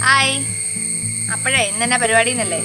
Hi അപ്പോഴേ ഇന്നെന്നാ പരിപാടി എന്നല്ലേ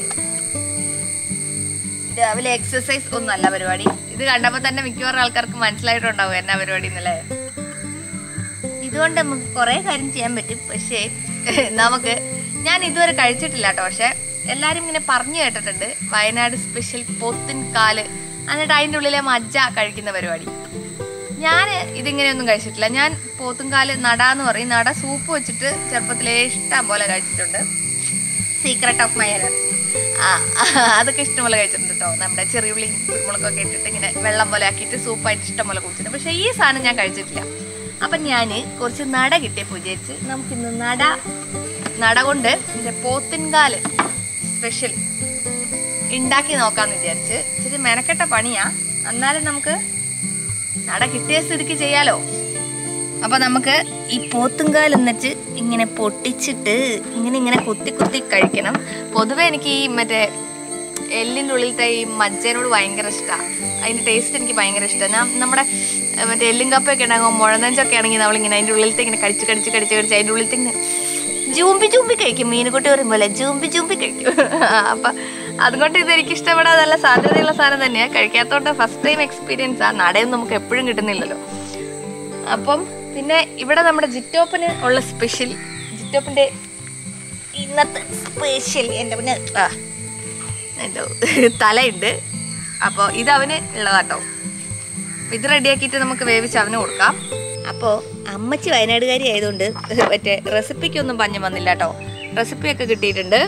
രാവിലെ എക്സസൈസ് ഒന്നും അല്ല പരിപാടി ഇത് കണ്ടപ്പോൾ തന്നെ മിക്കവാറും ആൾക്കാർക്ക് മനസ്സിലായിട്ടുണ്ടാവും എന്നാ പരിപാടി എന്നല്ലേ ഇതുകൊണ്ട് നമുക്ക് കുറേ കാര്യം ചെയ്യാൻ പറ്റും പക്ഷേ നമുക്ക് ഞാൻ ഇതുവരെ കഴിച്ചിട്ടില്ല കേട്ടോ പക്ഷെ എല്ലാരും ഇങ്ങനെ പറഞ്ഞു കേട്ടിട്ടുണ്ട് വയനാട് സ്പെഷ്യൽ പോത്തിൻ കാല് എന്നിട്ട് അതിൻ്റെ ഉള്ളിലെ മജ്ജ കഴിക്കുന്ന പരിപാടി ഞാൻ ഇതിങ്ങനെയൊന്നും കഴിച്ചിട്ടില്ല ഞാൻ പോത്തുംകാല് നട എന്ന് പറയും നട സൂപ്പ് വെച്ചിട്ട് ചെറുപ്പത്തിലേ ഇഷ്ടം പോലെ കഴിച്ചിട്ടുണ്ട് സീക്രട്ട് ഓഫ് മൈ എനർജി ആ അതൊക്കെ ഇഷ്ടംപോലെ കഴിച്ചിട്ടുണ്ട് കേട്ടോ നമ്മുടെ ചെറിയുള്ളിയും കുരുമുളകൊക്കെ ഇട്ടിട്ട് ഇങ്ങനെ വെള്ളം പോലെ ആക്കിയിട്ട് സൂപ്പായിട്ട് ഇഷ്ടംപോലെ കുടിച്ചിട്ടുണ്ട് പക്ഷേ ഈ സാധനം ഞാൻ കഴിച്ചിട്ടില്ല അപ്പം ഞാൻ കുറച്ച് നട കിട്ടിയപ്പോൾ വിചാരിച്ച് നമുക്കിന്ന് നട നട കൊണ്ട് ഇതിൻ്റെ പോത്തിൻകാല് സ്പെഷ്യൽ ഉണ്ടാക്കി നോക്കാമെന്ന് വിചാരിച്ച് ഇച്ചിരി മെനക്കെട്ട പണിയാ എന്നാലും നമുക്ക് നട കിട്ടിയ സ്ഥിതിക്ക് ചെയ്യാലോ അപ്പൊ നമുക്ക് ഈ പോത്തുംകാൽ എന്നിട്ട് ഇങ്ങനെ പൊട്ടിച്ചിട്ട് ഇങ്ങനെ ഇങ്ങനെ കുത്തി കുത്തി കഴിക്കണം പൊതുവെ എനിക്ക് ഈ മറ്റേ എല്ലിൻ്റെ ഉള്ളിലത്തെ ഈ മജ്ജനോട് ഭയങ്കര ഇഷ്ടമാണ് അതിന്റെ ടേസ്റ്റ് എനിക്ക് ഭയങ്കര ഇഷ്ടമാണ് ഞാൻ നമ്മുടെ ഏർ, മറ്റേ എല്ലും കപ്പയൊക്കെ ഉണ്ടാകുമ്പോൾ മുഴനഞ്ചൊക്കെ ആണെങ്കിൽ നമ്മളിങ്ങനെ അതിൻ്റെ ഉള്ളിലത്തെ ഇങ്ങനെ കടിച്ച് കടിച്ച് കടിച്ച് കടിച്ച് അതിൻ്റെ ഉള്ളിലത്തെ ഇങ്ങനെ ജൂമ്പി ജൂമ്പി കഴിക്കും മീനുകുട്ടി പറയും പോലെ ജൂമ്പി ജൂമ്പി കഴിക്കും അപ്പൊ അതുകൊണ്ട് ഇത് എനിക്ക് ഇഷ്ടപ്പെടാൻ നല്ല സാധ്യതയുള്ള സാധനം തന്നെയാണ് കഴിക്കാത്തതുകൊണ്ട് ഫസ്റ്റ് ടൈം എക്സ്പീരിയൻസ് ആ നടയൊന്നും നമുക്ക് എപ്പോഴും കിട്ടുന്നില്ലല്ലോ അപ്പം പിന്നെ ഇവിടെ നമ്മുടെ ജിറ്റോപ്പന് ഉള്ള സ്പെഷ്യൽ ജിറ്റോപ്പിന്റെ ഇന്നത്തെ സ്പെഷ്യൽ എൻ്റെ പിന്നെ ആ എന്തോ തലയുണ്ട് അപ്പോൾ ഇത് അവന് ഉള്ളതാട്ടോ ഇത് റെഡിയാക്കിയിട്ട് നമുക്ക് വേവിച്ച് അവന് കൊടുക്കാം അപ്പോൾ അമ്മച്ചി വയനാടുകാരി ആയതുകൊണ്ട് മറ്റേ റെസിപ്പിക്കൊന്നും പഞ്ഞം വന്നില്ല കേട്ടോ റെസിപ്പിയൊക്കെ കിട്ടിയിട്ടുണ്ട്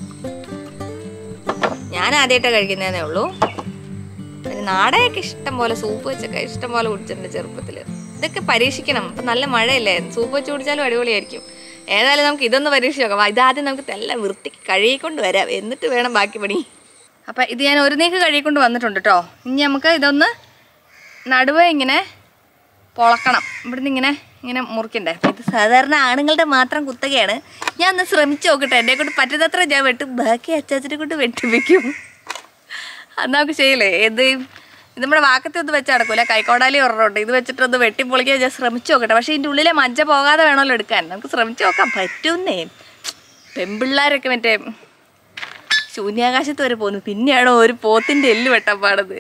ഞാൻ ആദ്യമായിട്ടാണ് കഴിക്കുന്നതേ ഉള്ളൂ പിന്നെ നാടകമൊക്കെ ഇഷ്ടം പോലെ സൂപ്പ് വെച്ചൊക്കെ ഇഷ്ടം പോലെ കുടിച്ചിട്ടുണ്ട് ചെറുപ്പത്തിൽ ഇതൊക്കെ പരീക്ഷിക്കണം ഇപ്പം നല്ല മഴയല്ലേ സൂപ്പ് വെച്ച് കുടിച്ചാലും അടിപൊളിയായിരിക്കും ഏതായാലും നമുക്ക് ഇതൊന്ന് പരീക്ഷിച്ച് നോക്കാം വാ, ഇതാദ്യം നമുക്ക് നല്ല വൃത്തിക്ക് കഴുകിക്കൊണ്ട് വരാം എന്നിട്ട് വേണം ബാക്കി പണി അപ്പം ഇത് ഞാൻ ഒരു നീക്ക് കഴുകിക്കൊണ്ട് വന്നിട്ടുണ്ട് കേട്ടോ ഇനി നമുക്ക് ഇതൊന്ന് നടുവേ ഇങ്ങനെ പൊളക്കണം ഇവിടുന്ന് ഇങ്ങനെ ഇങ്ങനെ മുറിക്കണ്ടേ അപ്പം ഇത് സാധാരണ ആണുങ്ങളുടെ മാത്രം കുത്തകയാണ് ഞാൻ ഒന്ന് ശ്രമിച്ചു നോക്കട്ടെ എന്നെ കൊണ്ട് പറ്റുന്നത്ര ഞാൻ വെട്ടും ബാക്കി അച്ചാച്ചനെ കൊണ്ട് വെട്ടിപ്പിക്കും അത് നമുക്ക് ചെയ്യില്ലേ ഇത് ഇത് നമ്മുടെ വാക്കത്തി ഒന്ന് വെച്ച് നടക്കൂല കൈക്കോടാലി ഒരെണ്ണമുണ്ട് ഇത് വെച്ചിട്ടൊന്ന് വെട്ടി പൊളിക്കാൻ ഞാൻ ശ്രമിച്ചു നോക്കട്ടെ പക്ഷേ ഇതിൻ്റെ ഉള്ളിലെ മജ്ജ പോകാതെ വേണമല്ലോ എടുക്കാൻ നമുക്ക് ശ്രമിച്ചു നോക്കാൻ പറ്റുന്നേ പെൺപിള്ളേരൊക്കെ മറ്റേ ശൂന്യാകാശത്ത് വരെ പോകുന്നു പിന്നെയാണോ ഒരു പോത്തിൻ്റെ എല്ല് വെട്ടാൻ പാടത്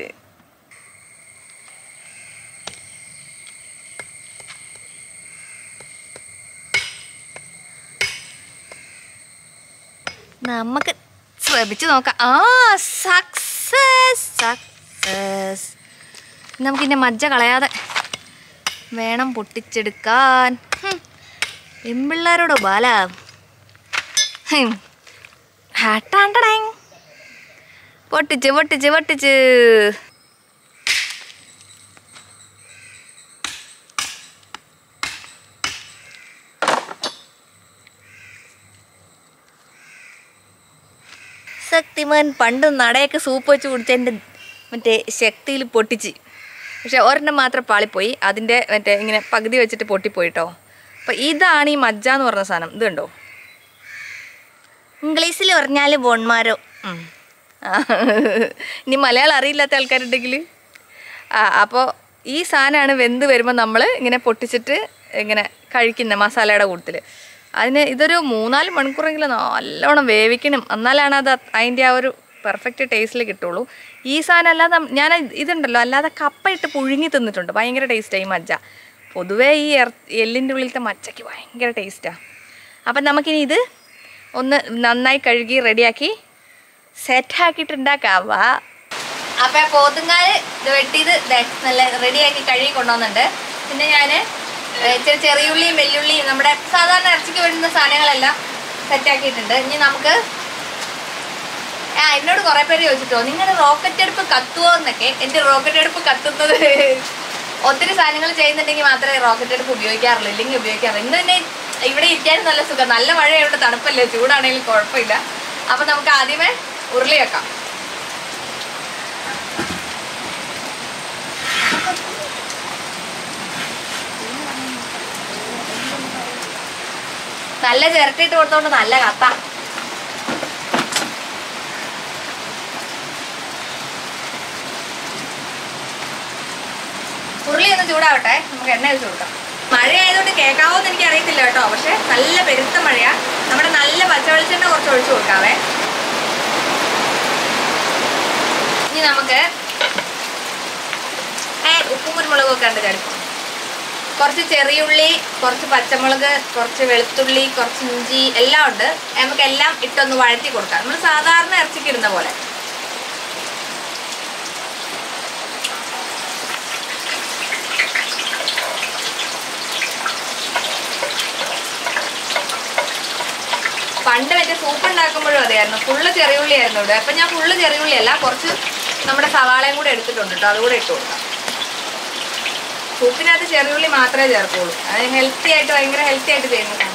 നമുക്ക് ശ്രമിച്ചു നോക്കാം ആ സക്സസ് സക്സസ് നമുക്കിൻ്റെ മജ്ജ കളയാതെ വേണം പൊട്ടിച്ചെടുക്കാൻ ഹും. പെൺപിള്ളേരോടോ ബാല ഹും. ഹാട്ടാണ്ടടേങ്. പൊട്ടിച്ച് പൊട്ടിച്ച് പൊട്ടിച്ച് ശക്തിമാൻ പണ്ട് നടയൊക്കെ സൂപ്പ് വെച്ച് കുടിച്ചതിൻ്റെ മറ്റേ ശക്തിയിൽ പൊട്ടിച്ച് പക്ഷെ ഒരെണ്ണം മാത്രം പാളിപ്പോയി അതിൻ്റെ മറ്റേ ഇങ്ങനെ പകുതി വെച്ചിട്ട് പൊട്ടിപ്പോയിട്ടോ അപ്പം ഇതാണ് ഈ മജ്ജ എന്ന് പറഞ്ഞ സാധനം ഇത് കണ്ടോ ഇംഗ്ലീഷിൽ പറഞ്ഞാൽ ബോൺമാരോ ഉം. ആ, ഇനി മലയാളം അറിയില്ലാത്ത ആൾക്കാരുണ്ടെങ്കിൽ ആ അപ്പോൾ ഈ സാധനമാണ് വെന്ത് വരുമ്പോൾ നമ്മൾ ഇങ്ങനെ പൊട്ടിച്ചിട്ട് ഇങ്ങനെ കഴിക്കുന്ന മസാലയുടെ കൂട്ടത്തിൽ അതിന് ഇതൊരു മൂന്നാല് മണിക്കൂറെങ്കിലും നല്ലോണം വേവിക്കണം എന്നാലാണ് അത് അതിൻ്റെ ആ ഒരു പെർഫെക്റ്റ് ടേസ്റ്റിൽ കിട്ടുള്ളൂ ഈ സാധനം അല്ലാതെ നം- ഞാൻ ഇതുണ്ടല്ലോ അല്ലാതെ കപ്പയിട്ട് പുഴുങ്ങി തിന്നിട്ടുണ്ട് ഭയങ്കര ടേസ്റ്റായി ഈ മജ്ജ പൊതുവേ ഈ എർ എല്ലിൻ്റെ ഉള്ളിലത്തെ മജ്ജയ്ക്ക് ഭയങ്കര ടേസ്റ്റാണ് അപ്പം നമുക്കിനി ഇത് ഒന്ന് നന്നായി കഴുകി റെഡിയാക്കി സെറ്റാക്കിയിട്ട് ഉണ്ടാക്കാം വാ അപ്പം പോത്തുങ്കാല് ഇത് വെട്ടിയത് ദേ നല്ല റെഡിയാക്കി കഴുകി കൊണ്ടുവന്നിട്ടുണ്ട് പിന്നെ ഞാൻ ഇച്ചിരി ചെറിയുള്ളിയും വെല്ലുള്ളിയും നമ്മുടെ സാധാരണ ഇറച്ചിക്ക് വേണ്ടുന്ന സാധനങ്ങളെല്ലാം സെറ്റാക്കിയിട്ടുണ്ട് ഇനി നമുക്ക് ആ എന്നോട് കുറെ പേര് ചോദിച്ചിട്ടോ നിങ്ങളുടെ റോക്കറ്റ് അടുപ്പ് കത്തുവോ എന്നൊക്കെ എൻ്റെ റോക്കറ്റ് അടുപ്പ് കത്തുന്നത് ഒത്തിരി സാധനങ്ങൾ ചെയ്യുന്നുണ്ടെങ്കിൽ മാത്രമേ റോക്കറ്റ് അടുപ്പ് ഉപയോഗിക്കാറുള്ളൂ ഇല്ലെങ്കിൽ ഉപയോഗിക്കാറില്ല ഇന്ന് തന്നെ ഇവിടെ ഇരിക്കാനും നല്ല സുഖം നല്ല മഴയുണ്ട് തണുപ്പല്ലേ ചൂടാണെങ്കിലും കുഴപ്പമില്ല അപ്പം നമുക്ക് ആദ്യമേ ഉരുളി വെക്കാം നല്ല ചിരട്ടിയിട്ട് കൊടുത്തോണ്ട് നല്ല കത്ത ഉരുളി ഒന്ന് ചൂടാവട്ടെ നമുക്ക് എണ്ണ ഒഴിച്ച് കൊടുക്കാം മഴ മഴയായതുകൊണ്ട് കേൾക്കാവോ എന്ന് എനിക്ക് അറിയത്തില്ല കേട്ടോ പക്ഷെ നല്ല പെരുത്ത മഴയാ നമ്മുടെ നല്ല പച്ചവെളിച്ചെണ്ണ കുറച്ച് ഒഴിച്ചു കൊടുക്കാവേ ഇനി നമുക്ക് ഏ, ഉപ്പും കുരുമുളകും ഒക്കെ ഉണ്ട് ചേട്ടൻ കുറച്ച് ചെറിയുള്ളി കുറച്ച് പച്ചമുളക് കുറച്ച് വെളുത്തുള്ളി കുറച്ച് ഇഞ്ചി എല്ലാം ഉണ്ട് നമുക്ക് എല്ലാം ഇട്ടൊന്ന് വഴറ്റി കൊടുക്കാം നമ്മൾ സാധാരണ ഇറച്ചിക്ക് ഇടുന്ന പോലെ പണ്ട് മറ്റേ സൂപ്പ് ഉണ്ടാക്കുമ്പോഴും അതെയായിരുന്നു ഫുള്ള് ചെറിയുള്ളി ആയിരുന്നു ഇവിടെ അപ്പം ഞാൻ ഫുള്ള് ചെറിയുള്ളി അല്ല കുറച്ച് നമ്മുടെ സവാളയും കൂടെ എടുത്തിട്ടുണ്ട് കേട്ടോ അതുകൂടെ ഇട്ട് കൊടുക്കാം സൂപ്പിനകത്ത് ചെറിയുള്ളി മാത്രമേ ചേർക്കുള്ളൂ അത് ഹെൽത്തി ആയിട്ട് ഭയങ്കര ഹെൽത്തി ആയിട്ട് ചെയ്യുന്ന സംഭവം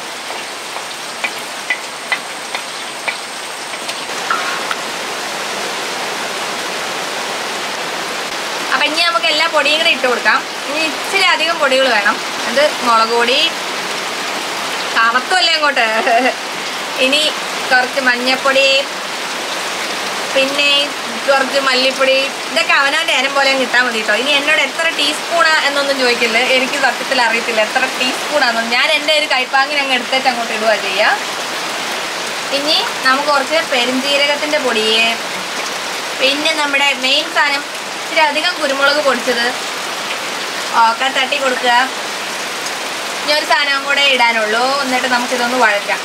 അപ്പൊ ഇനി നമുക്ക് എല്ലാ പൊടിയും കൂടെ ഇട്ട് കൊടുക്കാം ഇനി ഇച്ചിരി അധികം പൊടികൾ വേണം അത് മുളക് പൊടി കറുത്തുമല്ലേ അങ്ങോട്ട് ഇനി കുറച്ച് മഞ്ഞപ്പൊടി പിന്നെ കുറച്ച് മല്ലിപ്പൊടി ഇതൊക്കെ അവനവൻ്റെ ഏനം പോലെ അങ്ങ് ഇട്ടാൽ മതി കേട്ടോ ഇനി എന്നോട് എത്ര ടീസ്പൂണാ എന്നൊന്നും ചോദിക്കില്ല എനിക്ക് സത്യത്തിൽ അറിയത്തില്ല എത്ര ടീസ്പൂണാണെന്ന് ഞാൻ എൻ്റെ ഒരു കൈപ്പാങ്ങിന് അങ്ങ് എടുത്തേച്ച് അങ്ങോട്ട് ഇടുക ചെയ്യുക ഇനി നമുക്ക് കുറച്ച് പെരുംജീരകത്തിൻ്റെ പൊടിയെ പിന്നെ നമ്മുടെ മെയിൻ സാധനം ഇച്ചിരി അധികം കുരുമുളക് പൊടിച്ചത് ഒക്കെ തട്ടി കൊടുക്കുക ഇനി ഒരു സാധനം കൂടെ ഇടാനുള്ളൂ എന്നിട്ട് നമുക്കിതൊന്ന് വഴറ്റാം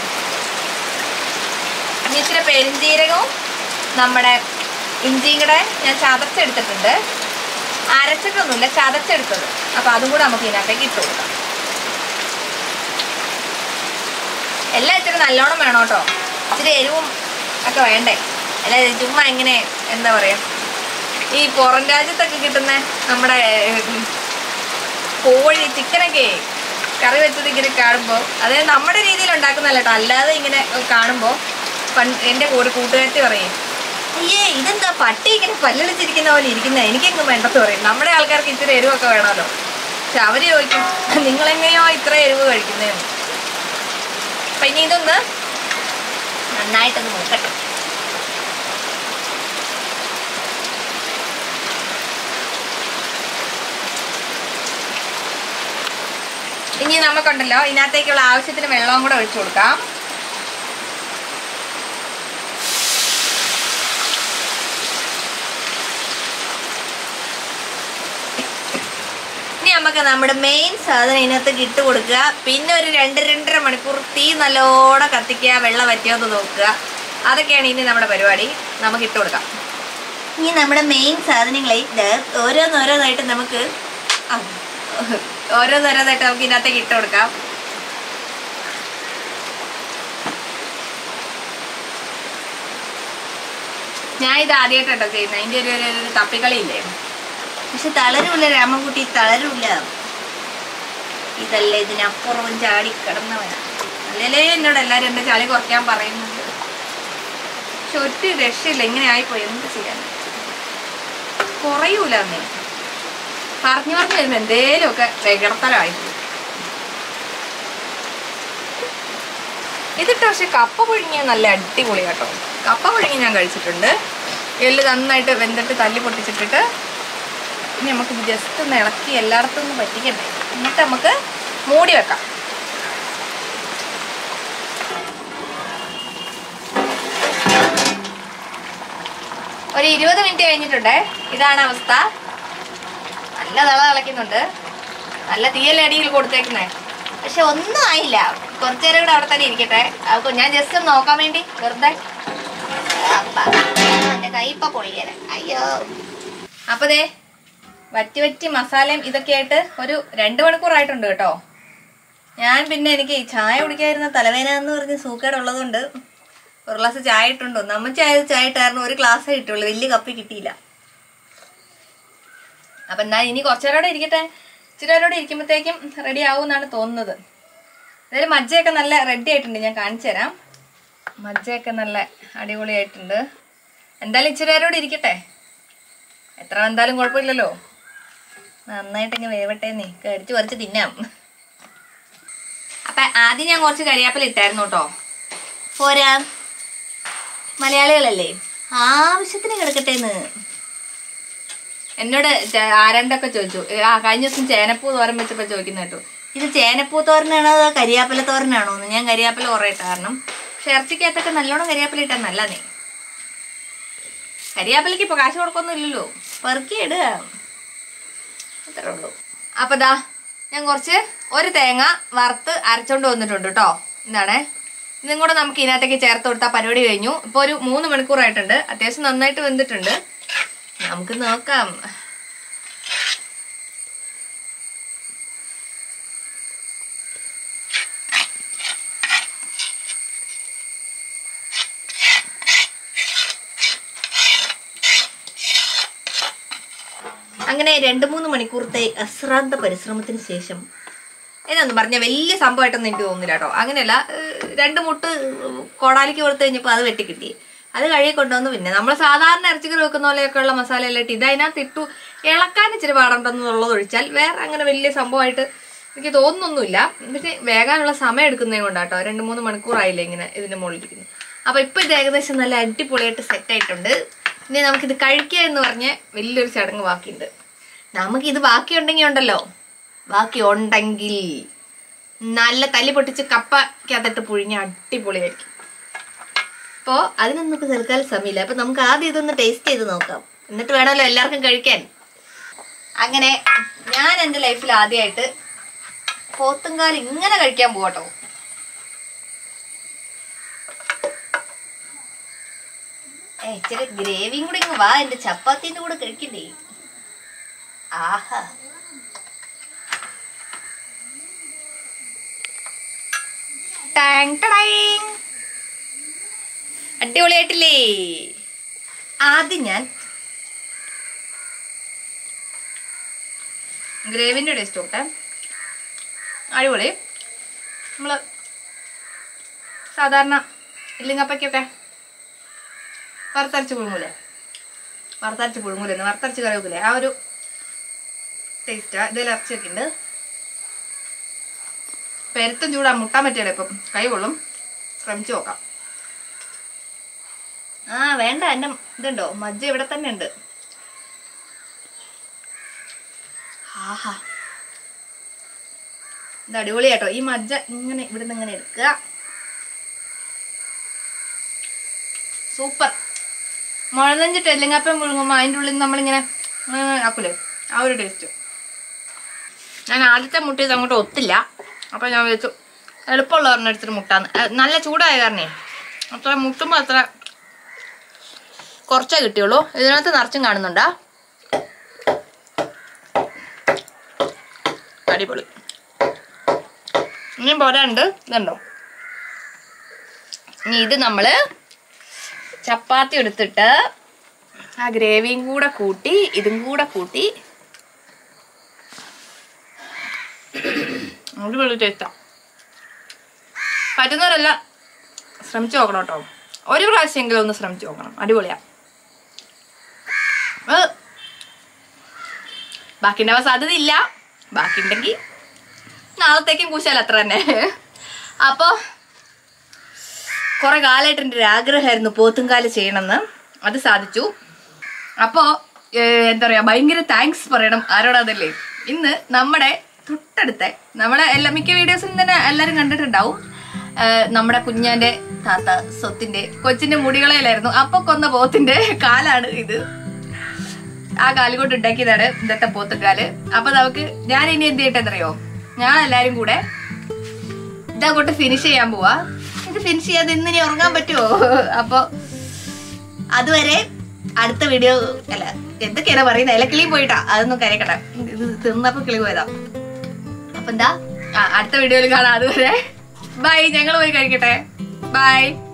ഇനി ഇച്ചിരി പെരുംജീരകവും നമ്മുടെ ഇഞ്ചിയും കൂടെ ഞാൻ ചതച്ചെടുത്തിട്ടുണ്ട് അരച്ചിട്ടൊന്നുമില്ല ചതച്ചെടുത്തത് അപ്പോൾ അതും കൂടെ നമുക്ക് ഇതിനകത്തേക്ക് ഇട്ട് കൊടുക്കാം എല്ലാം ഇച്ചിരി നല്ലോണം വേണം കേട്ടോ ഇച്ചിരി എരിവും ഒക്കെ വേണ്ടേ അല്ല ചുമ്മാ ഇങ്ങനെ എന്താ പറയുക ഈ പുറം രാജ്യത്തൊക്കെ കിട്ടുന്ന നമ്മുടെ ഉം, കോഴി ചിക്കനൊക്കെ കറി വെച്ചത് ഇങ്ങനെ കാണുമ്പോൾ അതായത് നമ്മുടെ രീതിയിൽ ഉണ്ടാക്കുന്നതല്ല കേട്ടോ അല്ലാതെ ഇങ്ങനെ കാണുമ്പോൾ പണ്ട് എൻ്റെ കൂടെ കൂട്ടുകാരത്തി പറയും അയ്യേ ഇതെന്താ പട്ടി ഇങ്ങനെ പല്ലളിച്ചിരിക്കുന്ന പോലെ ഇരിക്കുന്ന എനിക്കെങ്ങും വേണ്ടെന്ന് പറയും നമ്മുടെ ആൾക്കാർക്ക് ഇച്ചിരി എരിവൊക്കെ വേണമല്ലോ പക്ഷെ അവർ ചോദിക്കും നിങ്ങളെങ്ങനെയോ ഇത്ര എരിവ് കഴിക്കുന്നതെന്ന് അപ്പം ഇനി ഇതൊന്ന് നന്നായിട്ടൊന്ന് നോക്കട്ടെ ഇനി നമുക്കുണ്ടല്ലോ ഇതിനകത്തേക്കുള്ള ആവശ്യത്തിന് വെള്ളവും കൂടെ ഒഴിച്ചു കൊടുക്കാം ഇനി നമുക്ക് നമ്മുടെ മെയിൻ സാധനം ഇതിനകത്തേക്ക് ഇട്ട് കൊടുക്കുക പിന്നെ ഒരു രണ്ട് രണ്ടര മണിക്കൂർ തീ നല്ലോണം കത്തിക്കുക വെള്ളം വറ്റിയോന്ന് നോക്കുക അതൊക്കെയാണ് ഇനി നമ്മുടെ പരിപാടി നമുക്ക് ഇട്ട് കൊടുക്കാം ഇനി നമ്മുടെ മെയിൻ സാധനങ്ങളെ ഇത് ഓരോന്നോരോന്നായിട്ട് നമുക്ക് ആ, ഓരോന്നോരോന്നായിട്ട് നമുക്ക് ഇതിനകത്തേക്ക് ഇട്ട് കൊടുക്കാം ഞാൻ ഇത് ആദ്യമായിട്ടോ ചെയ്യുന്നത് അതിൻ്റെ ഒരു ഒരു- ഒരു തപ്പിക്കളിയില്ലേ പക്ഷെ തളരൂല രാമൻകുട്ടി തളരൂല ഇതല്ല ഇതിനപ്പുറവും ചാടി കിടന്നവനാ അല്ലല്ലേ എന്നോട് എല്ലാവരും എൻ്റെ ചളി കുറയ്ക്കാൻ പറയുന്നുണ്ട് പക്ഷെ ഒരു രക്ഷയില്ല ഇങ്ങനെ ആയിപ്പോയി എന്ത് ചെയ്യാൻ കുറയൂല അന്നേ പറഞ്ഞു പറഞ്ഞു വരുമ്പോൾ എന്തേലുമൊക്കെ വികടത്തരമായിപ്പോയി ഇതിട്ട് പക്ഷെ കപ്പ പുഴുങ്ങിയ നല്ല അടിപൊളി കേട്ടോ കപ്പ പുഴുങ്ങി ഞാൻ കഴിച്ചിട്ടുണ്ട് എല്ല് നന്നായിട്ട് വെന്തിട്ട് തല്ലി പൊട്ടിച്ചിട്ടിട്ട് ഇനി നമുക്ക് ജസ്റ്റ് ഒന്ന് ഇളക്കി എല്ലായിടത്തും ഒന്ന് പറ്റിക്കണ്ടേ എന്നിട്ട് നമുക്ക് മൂടി വെക്കാം ഒരു ഇരുപത് മിനിറ്റ് കഴിഞ്ഞിട്ടുണ്ടേ ഇതാണ് അവസ്ഥ നല്ല തള തിളയ്ക്കുന്നുണ്ട് നല്ല തീയൽ അടിയിൽ കൊടുത്തേക്കുന്നേ പക്ഷെ ഒന്നും ആയില്ല കുറച്ചു നേരം കൂടെ അവിടെ തന്നെ ഇരിക്കട്ടെ അപ്പൊ ഞാൻ ജസ്റ്റ് ഒന്ന് നോക്കാൻ വേണ്ടി വെറുതെ അപ്പ, എന്റെ കൈ ഇപ്പൊ പൊളിയല അയ്യോ അപ്പൊ ദേ വറ്റി വറ്റി മസാലയും ഇതൊക്കെ ആയിട്ട് ഒരു രണ്ട് മണിക്കൂറായിട്ടുണ്ട് കേട്ടോ ഞാൻ പിന്നെ എനിക്ക് ഈ ചായ കുടിക്കാതിരുന്ന തലവേദന എന്ന് പറഞ്ഞ് സൂക്കേടുള്ളതുകൊണ്ട് ഒരു ഗ്ലാസ് ചായ ഇട്ടുണ്ടോ നമ്മ ചായ ചായ ഇട്ടായിരുന്നു ഒരു ഗ്ലാസ്സേ കിട്ടുള്ളൂ വലിയ കപ്പി കിട്ടിയില്ല അപ്പൊ എന്നാ ഇനി കുറച്ചേരോടെ ഇരിക്കട്ടെ ഇച്ചിരി നേരോടെ ഇരിക്കുമ്പോഴത്തേക്കും റെഡി ആവും എന്നാണ് തോന്നുന്നത് അതായത് മജ്ജയൊക്കെ നല്ല റെഡി ആയിട്ടുണ്ട് ഞാൻ കാണിച്ചു തരാം മജ്ജയൊക്കെ നല്ല അടിപൊളിയായിട്ടുണ്ട് എന്തായാലും ഇച്ചിരി നേരോടെ ഇരിക്കട്ടെ എത്ര എന്തായാലും കുഴപ്പമില്ലല്ലോ നന്നായിട്ട് ഇങ്ങനെ വേവട്ടെ നീ കടിച്ചു പറിച്ച് തിന്നാം അപ്പൊ ആദ്യം ഞാൻ കുറച്ച് കരിയാപ്പില ഇട്ടായിരുന്നു കേട്ടോ പോരാ മലയാളികളല്ലേ ആവശ്യത്തിന് കിടക്കട്ടെ എന്ന് എന്നോട് ചെ- ആരണ്ടൊക്കെ ചോദിച്ചു ഏ, ആ കഴിഞ്ഞ ദിവസം ചേനപ്പൂ തോരൻ വെച്ചപ്പോൾ ചോദിക്കുന്ന കേട്ടു ഇത് ചേനപ്പൂ തോരനാണോ അതോ കരിയാപ്പില തോരനാണോ എന്ന് ഞാൻ കരിയാപ്പില കുറേ ഇട്ട കാരണം പക്ഷെ ഇറച്ചിക്കകത്തൊക്കെ നല്ലോണം കരിയാപ്പില ഇട്ടാൽ നല്ലതേ കരിയാപ്പിലക്ക് ഇപ്പൊ കാശ് കൊടുക്കൊന്നും ഇല്ലല്ലോ പെറുക്കി ഇടുക അത്രേ ഉള്ളൂ അപ്പൊ ദാ ഞാൻ കുറച്ച് ഒരു തേങ്ങ വറുത്ത് അരച്ചോണ്ട് വന്നിട്ടുണ്ട് കേട്ടോ എന്താണ് ഇതും കൂടെ നമുക്ക് ഇതിനകത്തേക്ക് ചേർത്ത് കൊടുത്താൽ പരിപാടി കഴിഞ്ഞു ഇപ്പൊ ഒരു മൂന്ന് മണിക്കൂറായിട്ടുണ്ട് അത്യാവശ്യം നന്നായിട്ട് വെന്തിട്ടുണ്ട് നമുക്ക് നോക്കാം അങ്ങനെ രണ്ട് മൂന്ന് മണിക്കൂറത്തെ അശ്രാന്ത പരിശ്രമത്തിന് ശേഷം എന്നൊന്നും പറഞ്ഞ വലിയ സംഭവമായിട്ടൊന്നും എനിക്ക് തോന്നുന്നില്ല കേട്ടോ അങ്ങനെയല്ല ഏഹ് രണ്ട് മുട്ട് കോടാലിക്ക് കൊടുത്തു കഴിഞ്ഞപ്പോൾ അത് വെട്ടി കിട്ടി അത് കഴുകി കൊണ്ടുവന്നു പിന്നെ നമ്മൾ സാധാരണ ഇറച്ചിക്കറി വെക്കുന്ന പോലെയൊക്കെയുള്ള മസാലയെല്ലാം ഇട്ട് ഇത് അതിനകത്ത് ഇട്ടു ഇളക്കാൻ ഇച്ചിരി പാടുണ്ടെന്നുള്ളത് ഒഴിച്ചാൽ വേറെ അങ്ങനെ വലിയ സംഭവമായിട്ട് എനിക്ക് തോന്നുന്നൊന്നുമില്ല പക്ഷേ വേകാനുള്ള സമയം എടുക്കുന്നതും കൊണ്ടാട്ടോ രണ്ട് മൂന്ന് മണിക്കൂറായില്ലേ ഇങ്ങനെ ഇതിന്റെ മുകളിൽ ഇരിക്കുന്നത് അപ്പൊ ഇപ്പൊ ഇത് ഏകദേശം നല്ല അടിപൊളിയായിട്ട് സെറ്റ് ആയിട്ടുണ്ട് ഇനി നമുക്കിത് കഴിക്കുക എന്ന് പറഞ്ഞ് വലിയൊരു ചടങ്ങ് ബാക്കിയുണ്ട് നമുക്കിത് ബാക്കിയുണ്ടെങ്കിൽ ഉണ്ടല്ലോ ബാക്കി ഉണ്ടെങ്കിൽ നല്ല തല്ലി പൊട്ടിച്ച് കപ്പക്കകത്തിട്ട് പുഴിഞ്ഞ അടിപൊളിയായിരിക്കും അപ്പോൾ അതിനൊന്നും ഇപ്പൊ തൽക്കാലം സമയമില്ല അപ്പൊ നമുക്ക് ആദ്യം ഇതൊന്ന് ടേസ്റ്റ് ചെയ്ത് നോക്കാം എന്നിട്ട് വേണമല്ലോ എല്ലാവർക്കും കഴിക്കാൻ അങ്ങനെ ഞാൻ എൻ്റെ ലൈഫിൽ ആദ്യമായിട്ട് പോത്തുംകാൽ ഇങ്ങനെ കഴിക്കാൻ പോകട്ടോ ഏ ഇച്ചിരി ഗ്രേവിയും കൂടി ഇങ്ങ് വാ എന്റെ ചപ്പാത്തിന്റെ കൂടെ കഴിക്കണ്ടേ ആഹാ ടാങ് ടടൈങ്. അടിപൊളിയായിട്ടില്ലേ ആദ്യം ഞാൻ ഗ്രേവിന്റെ ടേസ്റ്റ് നോട്ടെ അടിപൊളി നമ്മള് സാധാരണ ഇല്ലിങ്ങപ്പയ്ക്കൊക്കെ വറുത്തരച്ച് പുഴുങ്ങൂലേ വറുത്തരച്ച് പുഴുങ്ങൂലേ വറുത്തരച്ച് കറി വെക്കൂലേ ആ ഒരു ടേസ്റ്റാ ഇതിൽ ഇറച്ചിയൊക്കെ ഉണ്ട് പെരുത്തും ചൂടാ മുട്ടാൻ പറ്റിയല്ലേ ഇപ്പം കൈ കൊള്ളും ശ്രമിച്ചു നോക്കാം ആ വേണ്ട എൻ്റെ ഇതുണ്ടോ മജ്ജ ഇവിടെ തന്നെ ഉണ്ട് ആഹാ ഇത് അടിപൊളിയാട്ടോ ഈ മജ്ജ ഇങ്ങനെ ഇവിടുന്ന് ഇങ്ങനെ എടുക്കുക സൂപ്പർ മുഴനഞ്ചിട്ട് എല്ലിങ്ങാപ്പം മുഴുങ്ങുമ്പോൾ അതിൻ്റെ ഉള്ളിൽ നമ്മളിങ്ങനെ ഇങ്ങനെ ആക്കൂലേ ആ ഒരു ടേസ്റ്റ് ഞാൻ ആദ്യത്തെ മുട്ട ഇത് അങ്ങോട്ട് ഒത്തില്ല അപ്പം ഞാൻ വിചാരിച്ചു എളുപ്പമുള്ള ഒരെണ്ണം എടുത്തിട്ട് മുട്ടാന്ന് ഏ, നല്ല ചൂടായ കാരണേ അത്ര മുട്ടുമ്പോൾ അത്ര കുറച്ചേ കിട്ടിയുള്ളൂ ഇതിനകത്ത് നിറച്ചും കാണുന്നുണ്ടാ അടിപൊളി ഇനിയും പോരാണ്ട് ഇതുണ്ടോ ഇനി ഇത് നമ്മള് ചപ്പാത്തി എടുത്തിട്ട് ആ ഗ്രേവിയും കൂടെ കൂട്ടി ഇതും കൂടെ കൂട്ടി അടിപൊളി ടേസ്റ്റാ പറ്റുന്നവരെല്ലാം ശ്രമിച്ചു നോക്കണം കേട്ടോ ഒരു പ്രാവശ്യമെങ്കിലും ഒന്ന് ശ്രമിച്ചു നോക്കണം അടിപൊളിയാ ഏ, ബാക്കി ഉണ്ടാവാൻ സാധ്യത ഇല്ല ബാക്കി ഉണ്ടെങ്കിൽ നാളത്തേക്കും കൂശാൽ അത്ര തന്നെ അപ്പോൾ കുറെ കാലമായിട്ട് എൻ്റെ ഒരു ആഗ്രഹമായിരുന്നു പോത്തുംകാല് ചെയ്യണമെന്ന് അത് സാധിച്ചു അപ്പോൾ എന്താ പറയുക ഭയങ്കര താങ്ക്സ് പറയണം ആരോടാതല്ലേ ഇന്ന് നമ്മുടെ തൊട്ടടുത്ത നമ്മുടെ എല്ലാ മിക്ക വീഡിയോസിൽ തന്നെ എല്ലാവരും കണ്ടിട്ടുണ്ടാവും ഏ, നമ്മുടെ കുഞ്ഞാന്റെ താത്ത സ്വത്തിന്റെ കൊച്ചിന്റെ മുടികളയിലായിരുന്നു അപ്പൊ കൊന്ന പോത്തിന്റെ കാലാണ് ഇത് ആ കാല് കൊണ്ട് ഉണ്ടാക്കിയതാണ് ഇന്നത്തെ പോത്തുകാല് അപ്പൊ നമുക്ക് ഞാൻ ഇനി എന്ത് ചെയ്യട്ടെന്നറിയോ ഞാൻ എല്ലാരും കൂടെ ഇതങ്ങോട്ട് ഫിനിഷ് ചെയ്യാൻ പോവാ ഇത് ഫിനിഷ് ചെയ്യാതെ ഇന്ന് ഇനി ഉറങ്ങാൻ പറ്റുമോ അപ്പൊ അതുവരെ അടുത്ത വീഡിയോ അല്ല എന്തൊക്കെയാണ് പറയുന്നത് ഇല കിളി പോയിട്ടാ അതൊന്നും കരയക്കട്ടെ ഇത് തിന്നപ്പോ കിളി പോയതാ അപ്പൊ എന്താ ആ, അടുത്ത വീഡിയോയിൽ കാണാം അതുവരെ ബൈ ഞങ്ങൾ പോയി കഴിക്കട്ടെ ബൈ